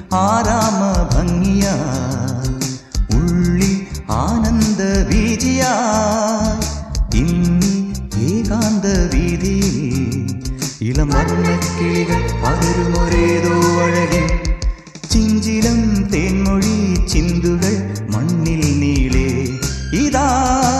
ആരാമ ഭംഗിയാ ഉള്ളിൽ ആനന്ദ വീജിയാ ഇന്നി ഏകാന്ത വീതിയിൽ ഇളം വർണ്ണക്കിളികൾ പകരുമൊരേതോ അഴകിൽ ചിഞ്ചിലം തേൻമൊഴി ചിന്തുകൾ മണ്ണിൽ നീളേ ഇതാ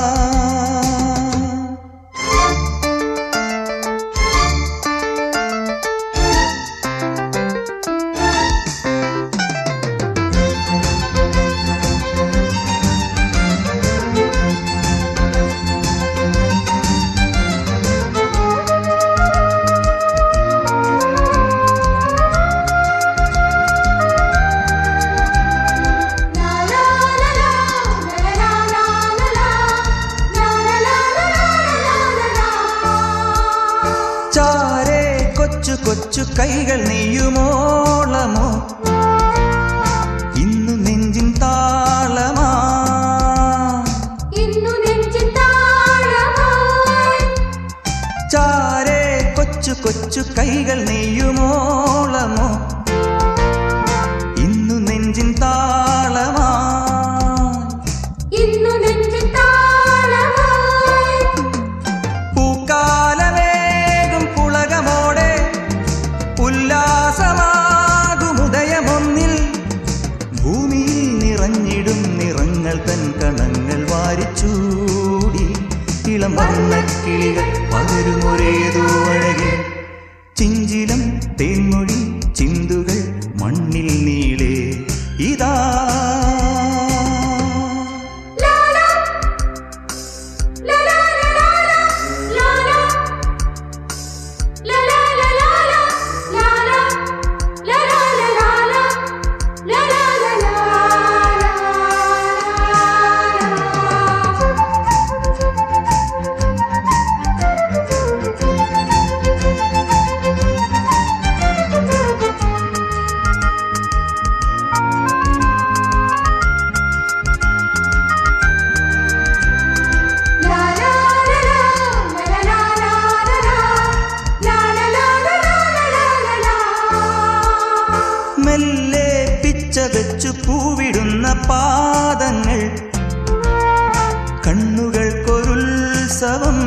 ചാരേ കൊച്ചു കൊച്ചു കൈകൾ നെയ്യുമോളമോ ഇന്നു നെഞ്ചിൻ താളമാ ഇന്നു നെഞ്ചിൻ താളമായി ചാരേ കൊച്ചു കൊച്ചു കൈകൾ നെയ്യുമോളമോ ഇന്നു നെഞ്ചിൻ താളമാ ഇന്നു നെഞ്ചിൻ താളമായി പൂക്കാലമേകും പുളകമോടെ ഉല്ലാസമാകും ഉദയമൊന്നിൽ ഭൂമിയിൽ നിറഞ്ഞിടും നിറങ്ങൾ തൻ കണങ്ങൾ വാരിച്ചൂടി ഇളം വർണ്ണക്കിളികൾ പകരുമൊരേതോ അഴകെ ചിഞ്ചിലം തേൻമൊഴി ചിന്തുകൾ മണ്ണിൽ നീളേ ഇതാ ലാലാ ലാലാ ലാലാ ലാലാ ലാലാ ലാലാ ലാലാ ലാലാ ലാലാ ലാലാ മെല്ലെ പിച്ച വെച്ചു പൂവിടുന്ന പാദങ്ങൾ കണ്ണുകൾക്കൊരുത്സവം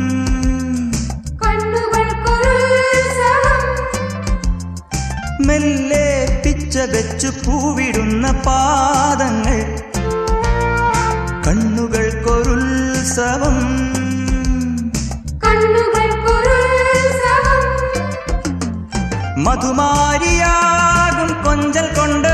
മെല്ലെ പിച്ച വെച്ചു പൂവിടുന്ന പാദങ്ങൾ കണ്ണുകൾക്കൊരുത്സവം മധുമാരിയാകും കൊഞ്ചൽ കൊണ്ട്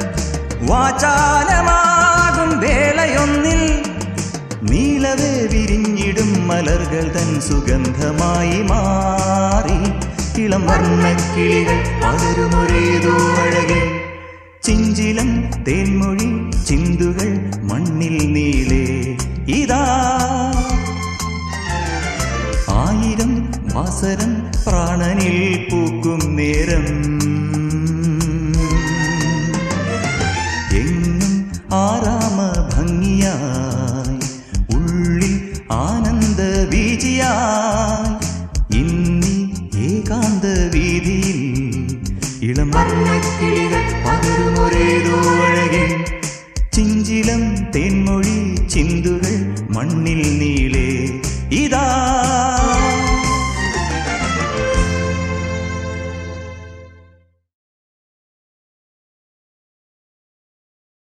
വാചാലമാകും വേളയൊന്നിൽ നീലവേ വിരിഞ്ഞിടും മലർകൾ തൻ സുഗന്ധമായി മാറി ഇളം വർണ്ണക്കിളികൾ പകരുമൊരേതോ അഴകെ ചിഞ്ചിലം തേൻമൊഴി ചിന്തുകൾ മണ്ണിൽ നീളേ ഇതാ ആയിരം വാസരം പ്രാണനിൽ പൂക്കും നേരം എങ്ങും ആരാമ ഭംഗിയായി ഉള്ളിൽ ആനന്ദ വീജിയായി